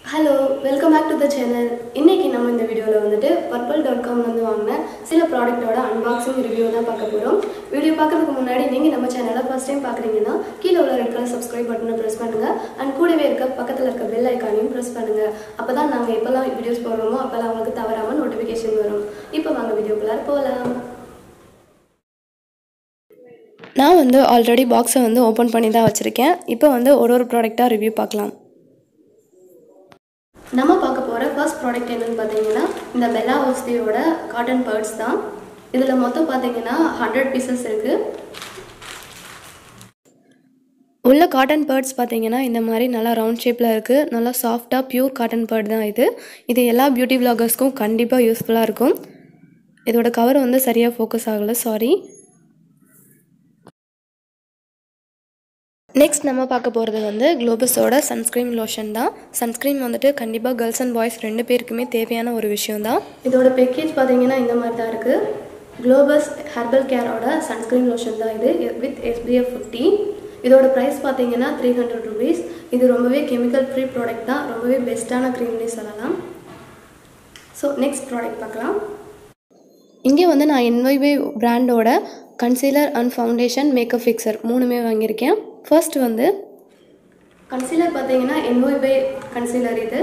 hello welcome back to the channel இன்னைக்கு நம்ம இந்த வீடியோவில் வந்துட்டு பர்பிள் டாட் காம் வந்து வாங்கின சில ப்ராடக்ட்டோட அன்பாக்சிங் ரிவ்யூ தான் பார்க்க போகிறோம் வீடியோ பார்க்கறதுக்கு முன்னாடி நீங்கள் நம்ம சேனலை ஃபஸ்ட் டைம் பார்க்குறீங்கன்னா கீழே உள்ள ரெட் கலர் சப்ஸ்கிரைப் பட்டனை ப்ரெஸ் பண்ணுங்கள் அண்ட் கூடவே இருக்க பக்கத்தில் இருக்க பெல் ஐக்கானையும் ப்ரெஸ் பண்ணுங்கள் அப்போ தான் நாங்கள் எப்போல்லாம் வீடியோஸ் போடுறோமோ அப்போல்லாம் உங்களுக்கு தவறாமல் நோட்டிஃபிகேஷன் வரும் இப்போ வாங்க வீடியோக்குள்ளே போகலாம் நான் வந்து ஆல்ரெடி பாக்ஸை வந்து ஓப்பன் பண்ணி தான் வச்சுருக்கேன் இப்போ வந்து ஒரு ஒரு ப்ராடக்டாக ரிவ்யூ பார்க்கலாம் நம்ம பார்க்க போகிற ஃபர்ஸ்ட் ப்ராடக்ட் என்னன்னு பார்த்தீங்கன்னா இந்த பெல்லா ஹோஸ்தியோட காட்டன் பேர்ட்ஸ் தான் இதில் மொத்தம் பார்த்தீங்கன்னா ஹண்ட்ரட் பீசஸ் இருக்குது உள்ள காட்டன் பேர்ட்ஸ் பார்த்தீங்கன்னா இந்த மாதிரி நல்லா ரவுண்ட் ஷேப்பில் இருக்குது நல்லா சாஃப்டாக பியூர் காட்டன் பேர்ட் தான் இது இது எல்லா பியூட்டி பிளாகர்ஸ்க்கும் கண்டிப்பாக யூஸ்ஃபுல்லாக இருக்கும் இதோட கவர் வந்து சரியாக ஃபோக்கஸ் ஆகலை சாரி நெக்ஸ்ட் நம்ம பார்க்க போகிறது வந்து குளோபஸோட சன்ஸ்க்ரீன் லோஷன் தான் சன்ஸ்க்ரீன் வந்துட்டு கண்டிப்பாக கேர்ள்ஸ் அண்ட் பாய்ஸ் ரெண்டு பேருக்குமே தேவையான ஒரு விஷயம் தான் இதோட பேக்கேஜ் பார்த்தீங்கன்னா இந்த மாதிரி தான் இருக்குது குளோபஸ் ஹெர்பல் கேரோட சன்ஸ்க்ரீன் லோஷன் தான் இது வித் எஸ்பிஎஃப் ஃபிஃப்டி இதோட ப்ரைஸ் பார்த்தீங்கன்னா த்ரீ ஹண்ட்ரட் ருபீஸ் இது ரொம்பவே கெமிக்கல் ஃப்ரீ ப்ராடக்ட் தான் ரொம்பவே பெஸ்ட்டான க்ரீம்னே சொல்லலாம் ஸோ நெக்ஸ்ட் ப்ராடக்ட் பார்க்கலாம் இங்கே வந்து நான் என்ஒய்வே பிராண்டோட concealer and foundation makeup fixer மூணுமே வாங்கியிருக்கேன் ஃபர்ஸ்ட் வந்து கன்சீலர் பார்த்தீங்கன்னா என்ஒய்வே கன்சீலர் இது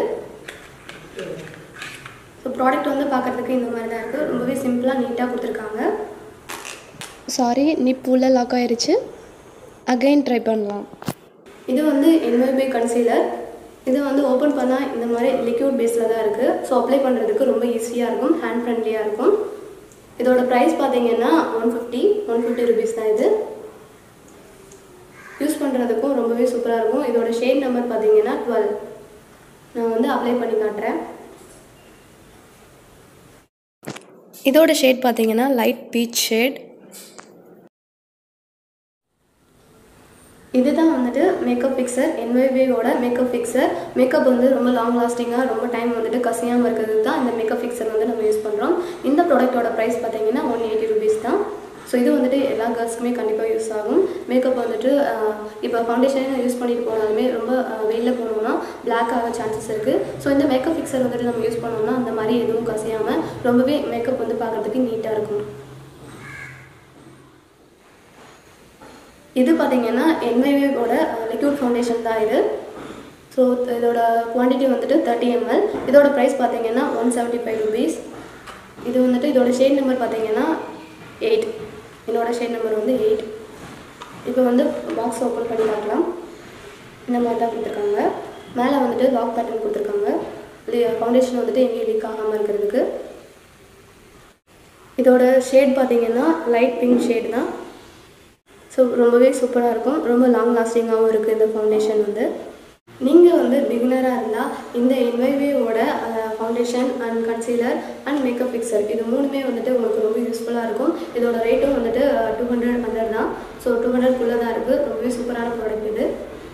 ஸோ ப்ராடக்ட் வந்து பார்க்குறதுக்கு இந்த மாதிரி தான் இருக்குது ரொம்பவே சிம்பிளாக நீட்டாக கொடுத்துருக்காங்க சாரி நிப் உள்ள லாக் ஆயிருச்சு அகைன் ட்ரை பண்ணலாம் இது வந்து என்ஒய்பே கன்சீலர் இது வந்து ஓப்பன் பண்ணால் இந்த மாதிரி லிக்யூட் பேஸில் தான் இருக்குது ஸோ அப்ளை பண்ணுறதுக்கு ரொம்ப ஈஸியாக இருக்கும் ஹேண்ட் ஃப்ரெண்ட்லியாக இருக்கும் இதோட ப்ரைஸ் பார்த்தீங்கன்னா one fifty one fifty rupees தான் இது யூஸ் பண்ணுறதுக்கும் ரொம்பவே சூப்பராக இருக்கும் இதோட ஷேட் நம்பர் பார்த்தீங்கன்னா டுவெல் நான் வந்து அப்ளை பண்ணி காட்டுறேன் இதோட ஷேட் பார்த்தீங்கன்னா லைட் பீச் ஷேட் இதுதான் வந்துட்டு மேக்கப் ஃபிக்சர் என்ஒய்வேயோட மேக்கப் ஃபிக்சர் மேக்கப் வந்து ரொம்ப லாங் லாஸ்டிங்காக ரொம்ப டைம் வந்துட்டு கசியாமல் இருக்கிறதுக்கு தான் இந்த மேக்கப் ஃபிக்சர் வந்து நம்ம யூஸ் பண்ணுறோம் இந்த ப்ராடக்ட்டோட ப்ரைஸ் பார்த்தீங்கன்னா ஒன் எயிட்டி ருபீஸ் தான் ஸோ இது வந்துட்டு எல்லா கேர்ள்ஸ்க்குமே கண்டிப்பாக யூஸ் ஆகும் மேக்கப் வந்துட்டு இப்போ ஃபவுண்டேஷன் யூஸ் பண்ணிட்டு போனாலுமே ரொம்ப வெயிலில் போனோம்னா பிளாக் ஆக சான்சஸ் இருக்குது ஸோ இந்த மேக்கப் ஃபிக்சர் வந்துட்டு நம்ம யூஸ் பண்ணோம்னா அந்த மாதிரி எதுவும் கசியாமல் ரொம்பவே மேக்கப் வந்து பார்க்குறதுக்கு நீட்டாக இருக்கும் இது பார்த்தீங்கன்னா என்வைவேவோட லிக்விட் ஃபவுண்டேஷன் தான் இது ஸோ இதோட குவான்டிட்டி வந்துட்டு தேர்ட்டி எம்எல் இதோட ப்ரைஸ் பார்த்தீங்கன்னா ஒன் செவன்ட்டி ஃபைவ் ருபீஸ் இது வந்துட்டு இதோட ஷேட் நம்பர் பார்த்தீங்கன்னா எயிட் என்னோட ஷேட் நம்பர் வந்து எயிட் இப்போ வந்து பாக்ஸ் ஓப்பன் பண்ணி பார்க்கலாம் இந்த மாதிரி தான் கொடுத்துருக்காங்க மேலே வந்துட்டு லாக் பேட்டர்ன் கொடுத்துருக்காங்க ஃபவுண்டேஷன் வந்துட்டு எங்கேயும் லீக் ஆகாமல் இருக்கிறதுக்கு இதோட ஷேட் பார்த்தீங்கன்னா லைட் பிங்க் ஷேட் தான் ஸோ ரொம்பவே சூப்பராக இருக்கும் ரொம்ப லாங் லாஸ்டிங்காகவும் இருக்குது இந்த ஃபவுண்டேஷன் வந்து நீங்கள் வந்து பிகினராக இருந்தால் இந்த என்வைவேவோட foundation and concealer and makeup fixer இது மூணுமே வந்துட்டு உங்களுக்கு ரொம்ப யூஸ்ஃபுல்லாக இருக்கும் இதோட ரேட்டும் வந்துட்டு டூ ஹண்ட்ரட் ஹண்ட்ரட் தான் ஸோ டூ ஹண்ட்ரட்குள்ளே தான் இருக்குது ரொம்பவே சூப்பரான ப்ராடக்ட் இது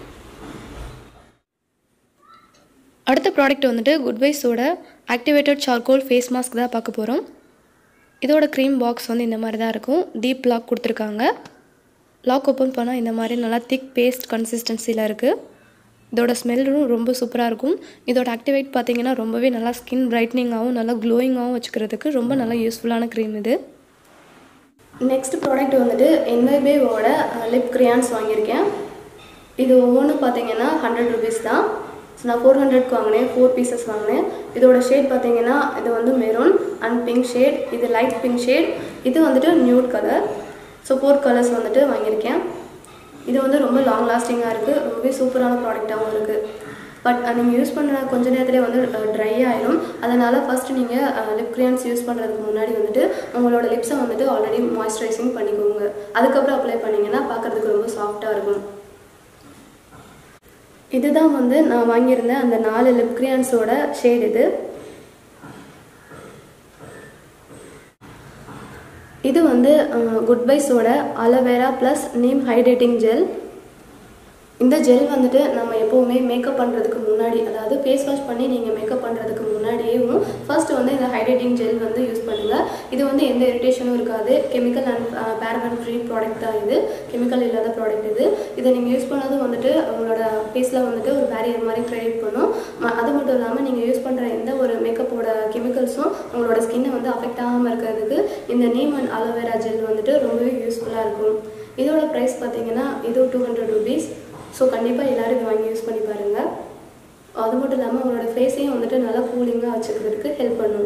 அடுத்த ப்ராடக்ட் வந்துட்டு குட்வைஸோட ஆக்டிவேட்டட் சார்கோல் ஃபேஸ் மாஸ்க் தான் பார்க்க போகிறோம் இதோட க்ரீம் பாக்ஸ் வந்து இந்த மாதிரி தான் இருக்கும் டீப் லாக் கொடுத்துருக்காங்க லாக் ஓப்பன் பண்ணால் இந்த மாதிரி நல்லா திக் பேஸ்ட் கன்சிஸ்டன்சியில் இருக்குது இதோட ஸ்மெல்லும் ரொம்ப சூப்பராக இருக்கும் இதோட ஆக்டிவேட் பார்த்தீங்கன்னா ரொம்பவே நல்லா ஸ்கின் பிரைட்னிங்காகவும் நல்லா க்ளோயிங்காகவும் வச்சுக்கிறதுக்கு ரொம்ப நல்லா யூஸ்ஃபுல்லான க்ரீம் இது நெக்ஸ்ட் ப்ராடக்ட் வந்துட்டு என்வைபேவோட லிப் கிரியான்ஸ் வாங்கியிருக்கேன் இது ஒவ்வொன்றும் பார்த்தீங்கன்னா ஹண்ட்ரட் ருபீஸ் தான் ஸோ நான் ஃபோர் ஹண்ட்ரட்க்கு வாங்கினேன் ஃபோர் பீசஸ் வாங்கினேன் இதோட ஷேட் பார்த்தீங்கன்னா இது வந்து மெரூன் அண்ட் பிங்க் ஷேட் இது லைட் பிங்க் ஷேட் இது வந்துட்டு nude colour so four colours வந்துட்டு வாங்கியிருக்கேன் இது வந்து ரொம்ப லாங் லாஸ்டிங்காக இருக்குது ரொம்பவே சூப்பரான ப்ராடக்டாகவும் இருக்குது பட் நீங்கள் யூஸ் பண்ணுற கொஞ்ச நேரத்துலேயே வந்து ட்ரை ஆயிடும் அதனால் ஃபஸ்ட்டு நீங்கள் லிப் கிரியான்ஸ் யூஸ் பண்ணுறதுக்கு முன்னாடி வந்துட்டு உங்களோட லிப்ஸை வந்துட்டு ஆல்ரெடி மாய்ஸ்சரைசிங் பண்ணிக்கோங்க அதுக்கப்புறம் அப்ளை பண்ணிங்கன்னா பார்க்குறதுக்கு ரொம்ப சாஃப்டாக இருக்கும் இதுதான் வந்து நான் வாங்கியிருந்தேன் அந்த நாலு லிப் கிரியான்ஸோட ஷேட் இது இது வந்து குட்பைஸோட aloe vera plus neem hydrating gel இந்த ஜெல் வந்துட்டு நம்ம எப்போவுமே மேக்கப் பண்ணுறதுக்கு முன்னாடி அதாவது ஃபேஸ் வாஷ் பண்ணி நீங்கள் மேக்கப் பண்ணுறதுக்கு முன்னாடியேவும் ஃபர்ஸ்ட் வந்து இந்த ஹைட்ரேட்டிங் ஜெல் வந்து யூஸ் பண்ணுங்கள் இது வந்து எந்த இரிட்டேஷனும் இருக்காது chemical and paraben free product தான் இது கெமிக்கல் இல்லாத ப்ராடக்ட் இது இதை நீங்கள் யூஸ் பண்ணது வந்துட்டு உங்களோட ஃபேஸில் வந்துட்டு ஒரு பேரியர் மாதிரி க்ரியேட் பண்ணும் ம- அது மட்டும் மட்டும் இல்லாமல் நீங்கள் யூஸ் பண்ணுற எந்த ஒரு மேக்கப்போட கெமிக்கல்ஸும் உங்களோட ஸ்கின்னை வந்து அஃபெக்ட் ஆகாமல் இருக்கிறதுக்கு இந்த நீம் அண்ட் அலோவேரா ஜெல் வந்துட்டு ரொம்பவே யூஸ்ஃபுல்லாக இருக்கும் இதோட ப்ரைஸ் பார்த்தீங்கன்னா இது டூ ஹண்ட்ரட் ருபீஸ் ஸோ கண்டிப்பாக எல்லோரும் இது வாங்கி யூஸ் பண்ணி பாருங்கள் அது மட்டும் இல்லாமல் உங்களோட ஃபேஸையும் வந்துட்டு நல்லா கூலிங்காக வச்சுக்கிறதுக்கு ஹெல்ப் பண்ணும்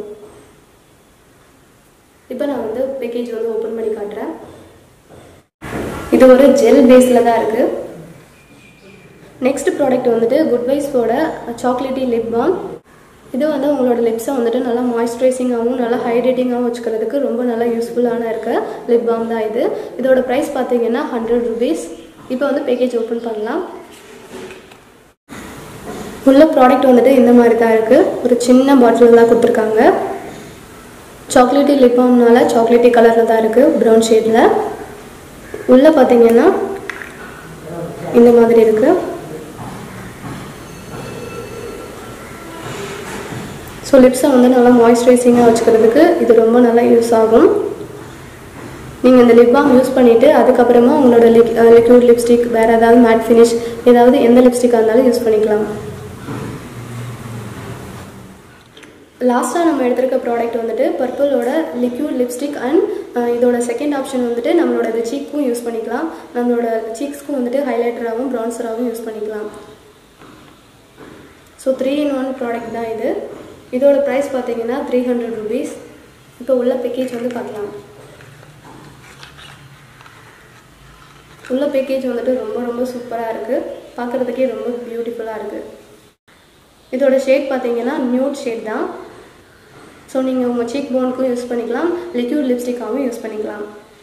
இப்போ நான் வந்து பேக்கேஜ் வந்து ஓப்பன் பண்ணி காட்டுறேன் இது ஒரு ஜெல் பேஸில் தான் இருக்குது நெக்ஸ்ட் ப்ராடக்ட் வந்துட்டு குட் வைஸோட சாக்லேட்டி லிப் பாம் இது வந்து உங்களோட லிப்ஸை வந்துட்டு நல்லா மாய்ஸ்சரைசிங்காகவும் நல்லா ஹைட்ரேட்டிங்காகவும் வச்சுக்கிறதுக்கு ரொம்ப நல்லா யூஸ்ஃபுல்லான இருக்க லிப் பாம் தான் இது இதோட ப்ரைஸ் பார்த்தீங்கன்னா ஹண்ட்ரட் ருபீஸ் இப்போ வந்து பேக்கேஜ் ஓப்பன் பண்ணலாம் உள்ள ப்ராடக்ட் வந்துட்டு இந்த மாதிரி தான் இருக்குது ஒரு சின்ன பாட்டில் தான் கொடுத்துருக்காங்க சாக்லேட்டி லிப் பாம்னால சாக்லேட்டி கலரில் தான் இருக்குது ப்ரௌன் ஷேடில் உள்ளே பார்த்தீங்கன்னா இந்த மாதிரி இருக்குது ஸோ லிப்ஸை வந்து நல்லா மாய்ஸ்சரைசிங்காக வச்சுக்கிறதுக்கு இது ரொம்ப நல்லா யூஸ் ஆகும் நீங்கள் இந்த லிப் பாம் யூஸ் பண்ணிவிட்டு அதுக்கப்புறமா உங்களோட லிக் லிக்விட் லிப்ஸ்டிக் வேறு ஏதாவது மேட் ஃபினிஷ் ஏதாவது எந்த லிப்ஸ்டிக்காக இருந்தாலும் யூஸ் பண்ணிக்கலாம் லாஸ்ட்டாக நம்ம எடுத்திருக்க ப்ராடக்ட் வந்துட்டு பர்பிளோட லிக்யூட் லிப்ஸ்டிக் அண்ட் இதோட செகண்ட் ஆப்ஷன் வந்துட்டு நம்மளோட இந்த சீக்கும் யூஸ் பண்ணிக்கலாம் நம்மளோட சீக்ஸ்க்கும் வந்துட்டு ஹைலைட்டராகவும் ப்ரௌன்சராகவும் யூஸ் பண்ணிக்கலாம் so three in one product தான் இது இதோட ப்ரைஸ் பார்த்தீங்கன்னா த்ரீ ஹண்ட்ரட் ருபீஸ் இப்போ உள்ள பேக்கேஜ் வந்து பார்க்கலாம் உள்ள பேக்கேஜ் வந்துட்டு ரொம்ப ரொம்ப சூப்பராக இருக்குது பார்க்குறதுக்கே ரொம்ப பியூட்டிஃபுல்லாக இருக்குது இதோட ஷேட் பார்த்தீங்கன்னா நியூட் ஷேட் தான் ஸோ நீங்கள் உங்கள் சீக் போனுக்கும் யூஸ் பண்ணிக்கலாம் லிக்யூட் லிப்ஸ்டிக்காகவும் யூஸ் பண்ணிக்கலாம்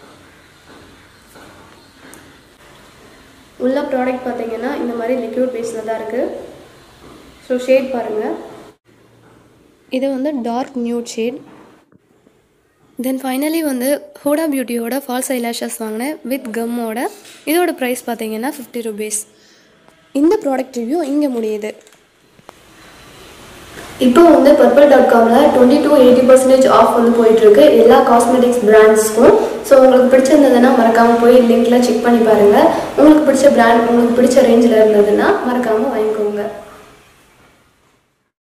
உள்ள ப்ராடக்ட் பார்த்தீங்கன்னா இந்த மாதிரி லிக்யூட் பேஸில் தான் இருக்குது ஸோ ஷேட் பாருங்கள் இது வந்து dark nude shade then finally வந்து ஹூடா பியூட்டியோட ஃபால்ஸ் ஐலாஷஸ் வாங்கினேன் வித் கம்மோட இதோட ப்ரைஸ் பார்த்தீங்கன்னா ஃபிஃப்டி ருபீஸ் இந்த ப்ராடக்ட் ரிவ்யூ இங்கே முடியுது இப்போ வந்து பர்பிள் டாட் காமில் twenty to eighty percentage off வந்து போயிட்டுருக்கு எல்லா காஸ்மெட்டிக்ஸ் பிராண்ட்ஸ்க்கும் ஸோ உங்களுக்கு பிடிச்சிருந்ததுன்னா மறக்காமல் போய் லிங்க்கில் செக் பண்ணி பாருங்கள் உங்களுக்கு பிடிச்ச பிராண்ட் உங்களுக்கு பிடிச்ச ரேஞ்சில் இருந்ததுன்னா மறக்காமல் வாங்கிக்கோங்க